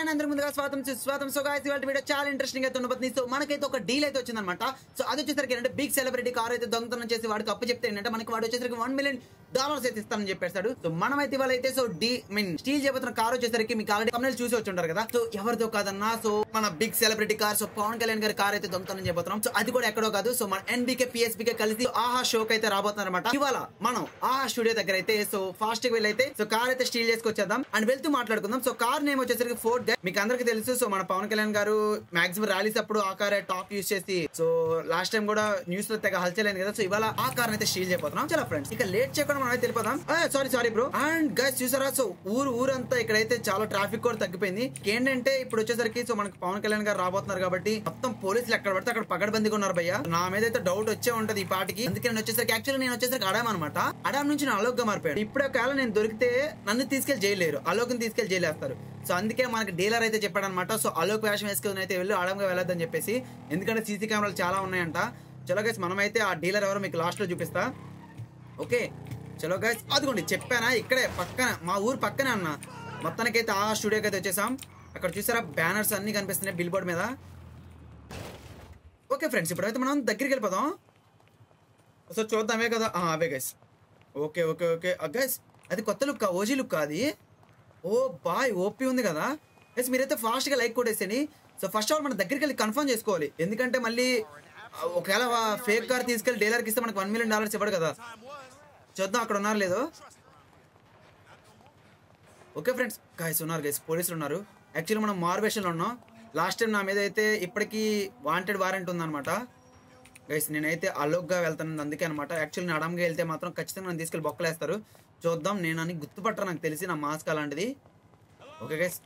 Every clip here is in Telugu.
అండ్ అందరి ముందుగా స్వాతం స్వాతం సో గాయస్ ఇవాళ వీడియో చాలా ఇంట్రెస్టింగ్ అయితే ఉండబోతుంది సో మనకైతే ఒక డీల్ అయితే వచ్చిందనమాట సో అది వచ్చేసరికి ఏంటంటే బిగ్ సెలబ్రిటీ కార్ అయితే దొంగతనం చేసి వాడికి అప్పు చెప్తే ఏంటంటే మనకి వాడు వచ్చేసరికి వన్ మిలియన్ డాలర్స్ అయితే ఇస్తానని చెప్పేస్తాడు సో మనం అయితే ఇవాళ అయితే సో డీ మీన్ స్టీల్ చేయబోతున్న కార్ వచ్చేసరికి మీకు ఆల్రెడీ కంపెనీలు చూసి వచ్చి ఉంటారు కదా సో ఎవరితో కాదన్నా సో మన big celebrity car so Pawan Kalyan గారి కార్ అయితే దొంగతనం చేయబోతున్నాం సో అది కూడా ఎక్కడో కాదు సో మన ఎన్బికే పిఎస్బికే కలిసి ఆహా షోకి అయితే రాబోతున్నారు అనమాట ఇవాళ మనం ఆహా స్టూడియో దగ్గర అయితే సో ఫాస్ట్ గా వెళ్ళైతే సో కార్ అయితే స్టీల్ చేసుకొచ్చేద్దాం అండ్ వెళ్తూ మాట్లాడుకుందాం సో కార్ నేమ్ వచ్చేసరికి ఫోర్త్ మీకు అందరికీ తెలుసు సో మన పవన్ కళ్యాణ్ గారు మాక్సిమం ర్యాలీస్ అప్పుడు ఆ కార్ టాప్ యూస్ చేసి సో లాస్ట్ టైం కూడా న్యూస్ లో తెగ హల్చలేదు కదా సో ఇవాళ ఆ కార్ అయితే స్టీల్ చేయబోతున్నాం చాలా ఫ్రెండ్స్ ఇక లేట్ చేయకుండా మనం అయితే వెళ్ళిపోదాం sorry sorry bro and guys చూసారా సో ఊరు ఊరంతా ఇక్కడైతే చాలా ట్రాఫిక్ కూడా తగ్గిపోయింది ఏంటంటే ఇప్పుడు వచ్చేసరికి సో మనకి పవన్ కళ్యాణ్ గారు రాబోతున్నారు కాబట్టి మొత్తం పోలీసులు ఎక్కడ పడితే అక్కడ పకడ్బందీగా ఉన్నారు భయ్య నా మీద అయితే డౌట్ వచ్చే ఉంటది ఈ పాటికి అందుకే నేను వచ్చేసరికి యాక్చువల్లీ నేను వచ్చేసరికి అడామ్ అనమాట అడామ్ నుంచి నేను అలోక్ గా మారిపోయాడు ఇప్పుడు ఒకవేళ నేను దొరికితే నన్ను తీసుకెళ్లి జైలేరు అలోక్ని తీసుకెళ్లి జైలు వేస్తారు సో అందుకే మనకి డీలర్ అయితే చెప్పాడు అనమాట సో అలోక్ వేషం వేసుకుని అయితే వెళ్ళి అడంగా వెళ్ళొద్దని చెప్పేసి ఎందుకంటే సీసీ కెమెరాలు చాలా ఉన్నాయంట చలో గైస్ మనమైతే ఆ డీలర్ ఎవరో మీకు లాస్ట్ లో చూపిస్తా ఓకే చలో గైస్ అదిగోండి చెప్పానా ఇక్కడే పక్కన మా ఊరు పక్కనే అన్న మొత్తానికైతే ఆ స్టూడియోకి అయితే వచ్చేసాం అక్కడ చూసారా బ్యానర్స్ అన్ని కనిపిస్తున్నాయి బిల్ బోర్డ్ మీద ఓకే ఫ్రెండ్స్ ఇప్పుడైతే మనం దగ్గరికి వెళ్ళిపోదాం సో చూద్దామే కదా ఆ, అవే guys okay okay okay guys అది కొత్త లుక్ ఓజీ లుక్ అది ఓ బాయ్ ఓపీ ఉంది కదా ఎస్ మీరైతే ఫాస్ట్గా లైక్ కొట్టేసేయండి సో ఫస్ట్ ఆఫ్ ఆల్ మన దగ్గరికి వెళ్ళి కన్ఫర్మ్ చేసుకోవాలి ఎందుకంటే మళ్ళీ ఆ, ఒకవేళ ఫేక్ కార్ తీసుకెళ్ళి డీలర్కి ఇస్తే మనకు వన్ మిలియన్ డాలర్స్ ఇవ్వడు కదా చూద్దాం అక్కడ ఉన్నారు లేదో ఓకే ఫ్రెండ్స్ గాయస్ ఉన్నారు గైస్ పోలీసులు ఉన్నారు యాక్చువల్లీ మనం మార్వేషన్లో ఉన్నాం లాస్ట్ టైం నా మీద అయితే ఇప్పటికీ వాంటెడ్ వారెంట్ ఉందన్నమాట గైస్ నేనైతే అలోక్గా వెళ్తాను అందుకే అనమాట యాక్చువల్లీ నేను అడంగా వెళ్తే మాత్రం ఖచ్చితంగా నన్ను తీసుకెళ్ళి బొక్కలేస్తారు చూద్దాం నేను అని గుర్తుపట్టరు నాకు తెలిసి నా మాస్క్ అలాంటిది ఓకే గైస్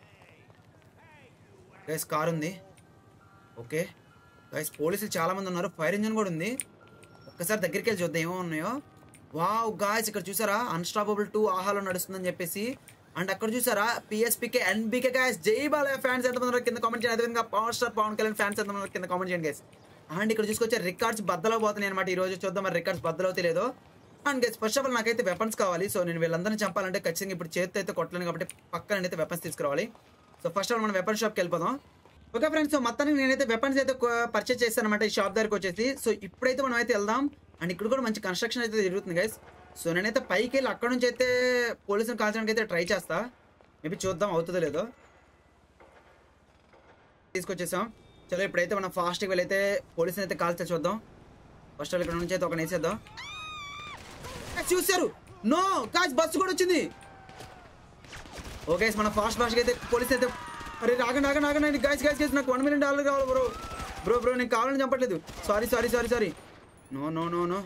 గైస్ కార్ ఉంది ఓకే గైస్ పోలీసులు చాలా మంది ఉన్నారు ఫైర్ ఇంజన్ కూడా ఉంది ఒక్కసారి దగ్గరికి వెళ్ళి చూద్దాం ఏమో ఉన్నాయో వావ్ గాయస్ ఇక్కడ చూసారా అన్స్టాపబుల్ టూ ఆహాలో నడుస్తుందని చెప్పేసి అండ్ అక్కడ చూసారా పిఎస్పీకే ఎన్బీకే గాయస్ జై బాలయ్య ఫ్యాన్స్ ఎంతమంది ఉన్నారు కింద కామెంట్ చేయండి అదేవిధంగా power star Pawan Kalyan fans ఎంతమంది ఉన్నారు కింద కామెంట్ చేయండి గైస్ అండ్ ఇక్కడ చూసుకొచ్చే రికార్డ్స్ బద్దలో పోతున్నాయి అనమాట ఈ రోజు చూద్దాం మరి రికార్డ్స్ బద్దలవుతే లేదో and guys first of all నాకైతే వెపన్స్ కావాలి సో నేను వీళ్ళందరినీ చంపాలంటే ఖచ్చితంగా ఇప్పుడు చేతితో అయితే కొట్టలేను కాబట్టి పక్కన అయితే వెపన్స్ తీసుకురావాలి సో ఫస్ట్ ఆఫ్ ఆల్ మనం వెపన్ షాప్కి వెళ్ళిపోదాం ఓకే ఫ్రెండ్స్ సో మొత్తానికి నేనైతే వెపన్స్ అయితే పర్చేస్ చేస్తాను అనమాట ఈ షాప్ దగ్గరికి వచ్చేసి సో ఇప్పుడైతే మనం అయితే వెళ్దాం అండ్ ఇక్కడ కూడా మంచి కన్స్ట్రక్షన్ అయితే జరుగుతుంది గైస్ సో నేనైతే పైకి వెళ్ళి అక్కడ నుంచి అయితే పోలీసుని కాల్చడానికి అయితే ట్రై చేస్తా మేబీ చూద్దాం అవుతుందో లేదో తీసుకొచ్చేసాం చలో ఇప్పుడైతే మనం ఫాస్ట్గా వెళ్ళైతే పోలీసుని అయితే కాల్చే చూద్దాం ఫస్ట్ ఆల్ ఇక్కడ నుంచి అయితే ఒక వేసేద్దాం ఏ, చూశారు నో కాజ్ బస్సు కూడా వచ్చింది ఓకే మనం ఫాస్ట్ ఫాస్ట్గా అయితే పోలీస్ అయితే అరే రాగండి ఆగండి ఆగండి గైస్ గైస్ గైస్ నాకు వన్ మిలియన్ డాలర్ కావాలి బ్రో బ్రో బ్రో నేను కావాలని చంపట్లేదు sorry sorry sorry sorry no no no no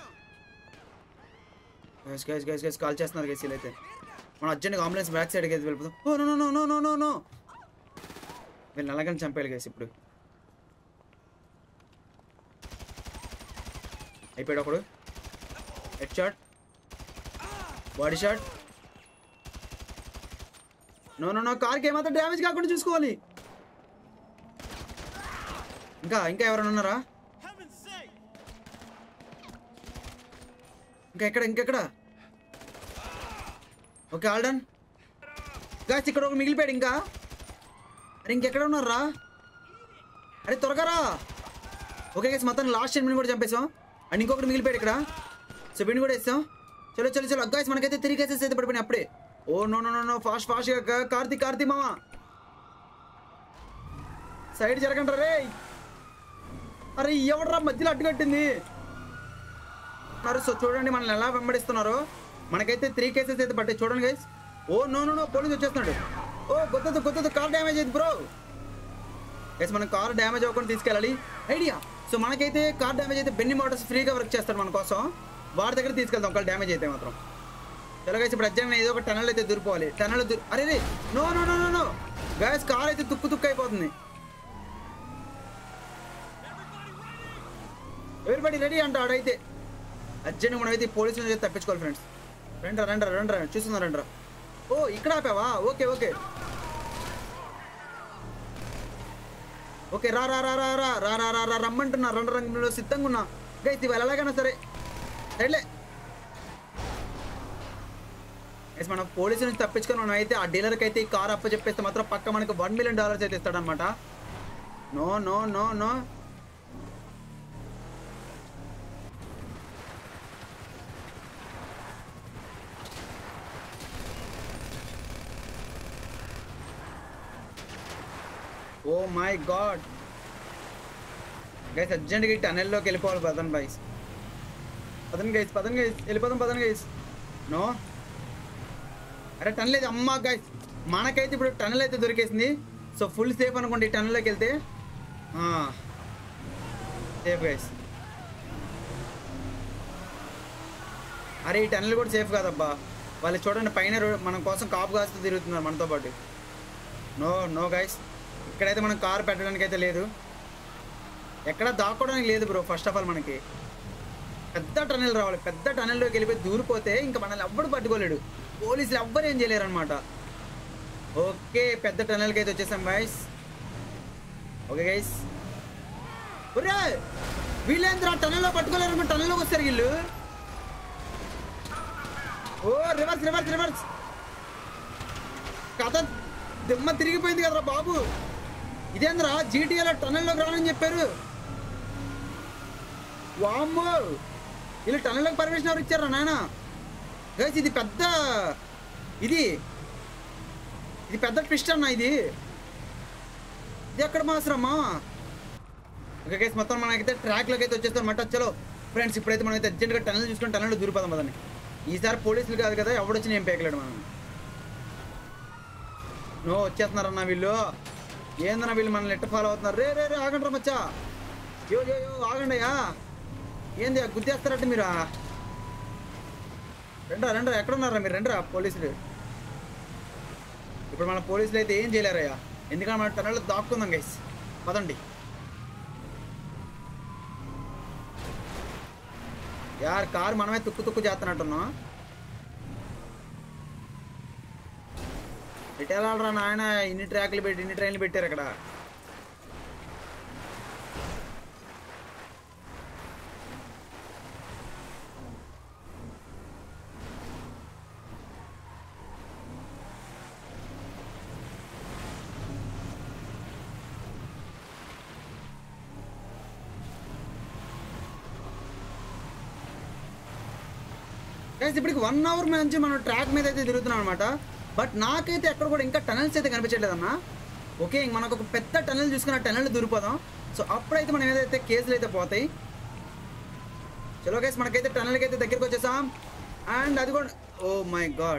guys guys guys guys call చేస్తున్నారు గైస్ అయితే మనం అర్జెంట్గా అంబులెన్స్ బ్యాక్ సైడ్కి అయితే వెళ్ళిపోతాం oh no no no no no no no వీళ్ళని అలాగని చంపేయాలి గైస్ ఇప్పుడు అయిపోయాడు ఒకడు head shot body shot no no no కార్కి ఏమాత్రం డ్యామేజ్ కాకుండా చూసుకోవాలి ఇంకా ఇంకా ఎవరైనా ఉన్నారా ఇంకా ఎక్కడ ఇంకెక్కడ ఓకే ఆల్డన్ గాస్ ఇక్కడ ఒక మిగిలిపోయాడు ఇంకా అరే ఇంకెక్కడ ఉన్నారా అరే త్వరగా రా ఓకే గైస్ మొత్తం లాస్ట్ టైం కూడా చంపేసాం అండ్ ఇంకొకటి మిగిలిపోయాడు ఇక్కడ సో వీడిని కూడా వేస్తాం చలో చలో చలో అగ్గాయస్ మనకైతే త్రీ కేసెస్ అయితే పడిపోయినాయి అప్పుడే oh no no no no fast ఫాస్ట్గా కార్తీ కార్తీ మామ సైడ్ జరగండి రే అరే ఎవడరా మధ్యలో అడ్డు కట్టింది సో చూడండి మనల్ని ఎలా వెంబడిస్తున్నారు మనకైతే త్రీ కేసెస్ అయితే పట్టాయి చూడండి guys oh no no no police వచ్చేస్తున్నాడు ఓ కొత్తది కొత్తది కార్ డ్యామేజ్ అయింది బ్రో గైస్ మనం కార్ డ్యామేజ్ అవ్వకుండా తీసుకెళ్ళాలి ఐడియా సో మనకైతే కార్ డ్యామేజ్ అయితే బెన్ని మోటార్స్ ఫ్రీగా వర్క్ చేస్తాడు మన కోసం వాడి దగ్గర తీసుకెళ్తాం ఒకవేళ డ్యామేజ్ అయితే మాత్రం చలో గైస్ ఇప్పుడు అర్జెంట్ ఏదో ఒక టనల్ అయితే దూరిపోవాలి టనల్ దూరి అరే రే no no no no no guys car అయితే తుక్కు తుక్కు అయిపోతుంది ఎవరిబడి రెడీ అంట ఆడైతే అర్జెంట్ మనం అయితే పోలీసుల నుంచి తప్పించుకోవాలి ఫ్రెండ్స్ రండ్రా రండ్రా రండ్రా చూస్తున్నా రండ్రా ఓ ఇక్కడ ఆపావా ఓకే ఓకే ఓకే రా రా రా రా రా రా రా రా రా రమ్మంటున్నా రెండు రంగంలో సిద్ధంగా ఉన్నా గైస్ ఇవాళ ఎలాగైనా సరే సైడ్లే Guys, మనం పోలీసు నుంచి తప్పించుకొని మనం అయితే ఆ డీలర్కి అయితే ఈ కార్ అప్ప చెప్పేస్తే మాత్రం పక్క మనకి వన్ మిలియన్ డాలర్స్ అయితే ఇస్తాడనమాట no no no no oh my god guys అర్జెంట్గా ఈ టనెల్లోకి వెళ్ళిపోవాలి పదన్ బాయ్స్ పదన్ గైస్ పదన్ గైస్ వెళ్ళిపోదాం పదన్ గైస్ నో అరే టనల్ అయితే అమ్మా గైస్ మనకైతే ఇప్పుడు టనల్ అయితే దొరికేసింది సో ఫుల్ సేఫ్ అనుకోండి ఈ టనల్లోకి వెళ్తే సేఫ్ గైస్ అరే ఈ టనల్ కూడా సేఫ్ కాదబ్బా వాళ్ళు చూడండి పైన రో- మన కోసం కాపు కాస్తూ తిరుగుతున్నారు మనతో పాటు నో నో గైస్ ఇక్కడైతే మనం కారు పెట్టడానికి అయితే లేదు ఎక్కడ దాక్కోవడానికి లేదు బ్రో ఫస్ట్ ఆఫ్ ఆల్ మనకి పెద్ద టనెల్ రావాలి పెద్ద టనెల్లోకి వెళ్ళిపోయి దూరిపోతే ఇంకా మనల్ని ఎవ్వడు పట్టుకోలేడు పోలీసులు ఎవ్వరు ఏం చేయలేరు అనమాట ఓకే పెద్ద టనెల్కి అయితే వచ్చేసాం గైస్ ఓకే గైస్ ఒరే వీళ్ళేంద్ర టనెల్లో పట్టుకోలేరు అనుకో టనెల్లోకి వస్తారు వీళ్ళు ఓ రివర్స్ రివర్స్ రివర్స్ కథ దిమ్మ తిరిగిపోయింది కదరా బాబు ఇదేంద్రా జీటీఏలో టనెల్లోకి రానని చెప్పారు వామ్మో వీళ్ళు టనెల్లోకి పర్మిషన్ ఎవరు ఇచ్చారా నాయన గైస్ ఇది పెద్ద ఇది ఇది పెద్ద ట్విస్ట్ అన్న ఇది ఇది ఎక్కడ మాసరమ్మా ఓకే గైస్ మొత్తం మనకైతే ట్రాక్లోకి అయితే వచ్చేస్తాం అనమాట చలో ఫ్రెండ్స్ ఇప్పుడైతే మనం అయితే అర్జెంట్గా టనల్ చూసుకొని టనల్లో దూరిపోదాం పదండి ఈసారి పోలీసులు కాదు కదా ఎవడొచ్చి నేను పేకలేడు మనం నో వచ్చేస్తున్నారన్న వీళ్ళు ఏందన్న వీళ్ళు మనల్ని ఎట్ట ఫాలో అవుతున్నారు రే రే రే ఆగండి రా మచ్చా యో యో యో ఆగండి అయ్యా ఏంది గుద్దేస్తారట మీరు రెండ్రా రెండ్రా ఎక్కడున్నారా మీరు రెండ్రా పోలీసులు ఇప్పుడు మన పోలీసులు అయితే ఏం చేయలేరయ్యా ఎందుకంటే మన టనల్లో దాక్కుందాం గైస్ పదండి యార్ కారు మనమే తుక్కు తుక్కు చేస్తున్నట్టున్నాం ఇటెళ్ళాలరా నాయన ఇన్ని ట్రాక్లు పెట్టి ఇన్ని ట్రైన్లు పెట్టారు ఇక్కడ గైస్ ఇప్పటికి వన్ అవర్ నుంచి మనం ట్రాక్ మీద అయితే తిరుగుతున్నాం అనమాట బట్ నాకైతే ఎక్కడ కూడా ఇంకా టనల్స్ అయితే కనిపించట్లేదన్నా ఓకే ఇంక మనకు ఒక పెద్ద టనల్ చూసుకున్న టనల్ దూరిపోదాం సో అప్పుడైతే మనం ఏదైతే కేసులు అయితే పోతాయి చలో గైస్ మనకైతే టనల్కి అయితే దగ్గరికి వచ్చేసాం అండ్ అది కూడా ఓ మై గాడ్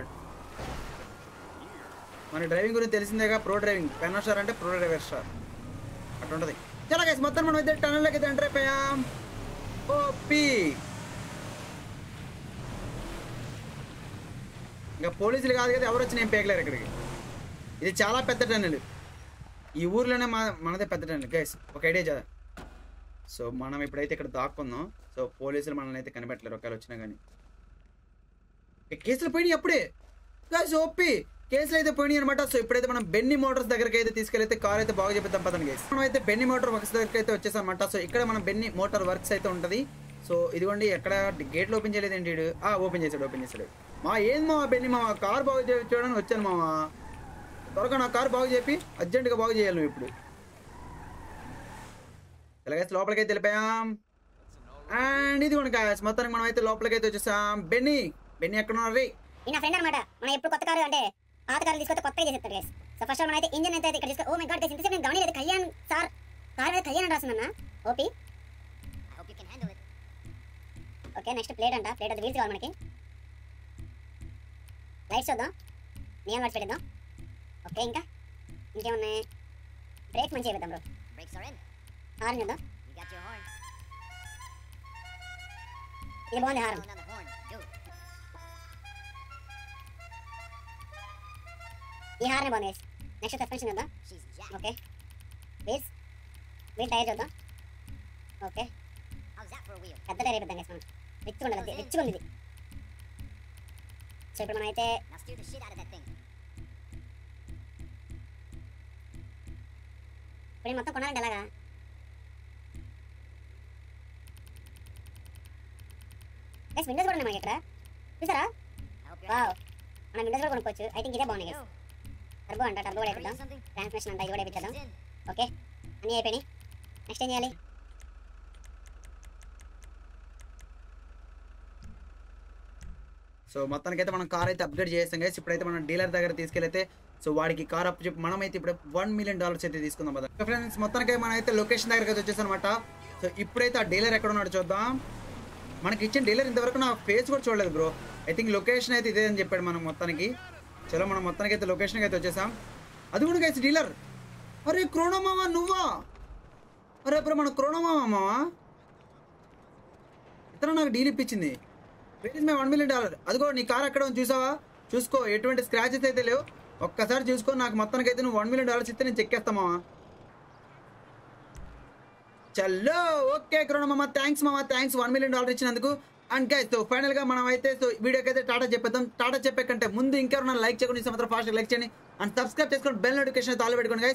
మన డ్రైవింగ్ గురించి తెలిసిందేగా ప్రో డ్రైవింగ్ పెన్నా స్టార్ అంటే ప్రో డ్రైవర్ స్టార్ అట్లా ఉంటుంది చలో గైస్ మొత్తం మనం అయితే టనల్లోకి అయితే ఎంటర్ అయిపోయాం ఓపీ ఇంకా పోలీసులు కాదు కదా ఎవరు వచ్చి నేను పేకలేరు ఇక్కడికి ఇది చాలా పెద్ద టన్నెల్ ఈ ఊర్లోనే మా మనదే పెద్ద టన్నెల్ గైస్ ఒక ఐడియా చదా సో మనం ఇప్పుడైతే ఇక్కడ దాక్కుందాం సో పోలీసులు మనల్ని అయితే కనిపెట్టలేరు ఒకవేళ వచ్చినా కానీ ఇక కేసులు పోయినాయి అప్పుడే గైస్ ఓపి కేసులు అయితే పోయినాయి అనమాట సో ఇప్పుడైతే మనం బెన్ని మోటార్స్ దగ్గరికి అయితే తీసుకెళ్తే కార్ అయితే బాగా చెప్తాం పదండి గైస్ మనం అయితే బెన్ని మోటార్ వర్క్స్ దగ్గరికి అయితే వచ్చేసాం అనమాట సో ఇక్కడ మనం బెన్ని మోటార్ వర్క్స్ అయితే ఉంటది సో ఇదిగోండి ఎక్కడ గేట్లు ఓపెన్ చేయలేదండి వీడు ఆ ఓపెన్ చేశాడు ఓపెన్ చేశాడు మా ఏం మా బెన్ని మా కార్ బాగు చే- చేయడానికి వచ్చాను మావా త్వరగా నా కార్ బాగు చెప్పి అర్జెంటుగా బాగు చేయాలి నువ్వు ఇప్పుడు ఇలాగైతే లోపలికైతే వెళ్ళిపోయాం అండ్ ఇది కూడా guys, మొత్తానికి మనం అయితే లోపలికైతే వచ్చేసాం బెన్నీ బెన్నీ ఎక్కడ ఉన్నారు రే ఈ నా ఫ్రెండ్ అనమాట మనం ఎప్పుడు కొత్త కారు అంటే పాత కారు తీసుకొస్తే కొత్తగా చేసేస్తారు గైస్ సో ఫస్ట్ మనం అయితే ఇంజన్ అయితే ఇక్కడ తీసుకో ఓ మై గాడ్ గైస్ ఇంతసేపు నేను గమనిలేదు కళ్యాణ్ సార్ కార్ మీద కళ్యాణ్ అని రాస్తుందన్న ఓపి hope you can handle it. Okay next plate అంట ప్లేట్ అది వీల్స్ కావాలి మనకి లైట్స్ చూద్దాం నియన్ లైట్స్ పెట్టిద్దాం ఓకే ఇంకా ఇంకేమున్నాయి బ్రేక్ మంచిగా పెడదాం bro Brakes are in. Horn చూద్దాం You got your horn. ఇది బాగుంది horn Blowing on the horn. Do it. ఈ హార్న్ బాగుంది గైస్ నెక్స్ట్ సస్పెన్షన్ చూద్దాం She's jacked. Okay wheels wheel tyre చూద్దాం okay How's that for a wheel? పెద్ద టైర్ అయిపోద్దాం గైస్ మనం రిచ్గా ఉండదు రిచ్గా ఉంది ఇది సో ఇప్పుడు మనం అయితే Now steer the shit out of that thing. ఇప్పుడు ఈ మొత్తం కొనాలంటే ఎలాగా గైస్ విండోస్ కూడా ఉన్నాయి మనకి ఇక్కడ చూసారా I hope you're వావ్ మనం విండోస్ కూడా కొనుక్కోవచ్చు ఐ థింక్ ఇదే బాగుంది టర్బో అంట టర్బో కూడా Can I వేపిద్దాం use something? ట్రాన్స్మిషన్ అంతా ఇది కూడా వేపిద్దాం It's in. ఓకే అన్నీ అయిపోయినాయి నెక్స్ట్ ఏం చేయాలి సో మొత్తానికైతే మనం కార్ అయితే అప్గ్రేడ్ చేస్తాం గైస్ ఇప్పుడైతే మనం డీలర్ దగ్గర తీసుకెళ్తే సో వాడికి కార్ అప్ చెప్పి మనమైతే ఇప్పుడు వన్ మిలియన్ డాలర్స్ అయితే తీసుకుందాం కదా ఫ్రెండ్స్ మొత్తానికి మనం అయితే లొకేషన్ దగ్గరికి అయితే వచ్చేసాం అనమాట సో ఇప్పుడైతే ఆ డీలర్ ఎక్కడ ఉన్నాడో చూద్దాం మనకి ఇచ్చిన డీలర్ ఇంతవరకు నా ఫేస్ కూడా చూడలేదు బ్రో ఐ థింక్ లొకేషన్ అయితే ఇదే అని చెప్పాడు మనం మొత్తానికి చలో మనం మొత్తానికి అయితే లొకేషన్కి అయితే వచ్చేసాం అది కూడా గైస్ డీలర్ అరే క్రోనోమావా నువ్వా అరే ఇప్పుడు మన క్రోనోమావా మావా ఇతను నాకు డీల్ ఇప్పించింది wait my one million dollar అదిగో నీ కార్ అక్కడ ఉంది చూసావా చూసుకో ఎటువంటి స్క్రాచెస్ అయితే లేవు ఒక్కసారి చూసుకో నాకు మొత్తానికి అయితే నువ్వు వన్ మిలియన్ డాలర్స్ ఇస్తే నేను చెక్కేస్తా మావా చల్లో ఓకే కరోనా మామ థ్యాంక్స్ మామ థ్యాంక్స్ వన్ మిలియన్ డాలర్ ఇచ్చినందుకు అండ్ గైస్ సో ఫైనల్ గా మనం అయితే సో వీడియోకి అయితే టాటా చెప్పేద్దాం టాటా చెప్పే కంటే ముందు ఇంకెవరైనా లైక్ చేయకుండా ఈ మాత్రం ఫాస్ట్ లైక్ చేయండి అండ్ సబ్స్క్రైబ్ చేసుకొని బెల్ నోటిఫికేషన్ అయితే ఆల్ పెట్టుకోండి guys.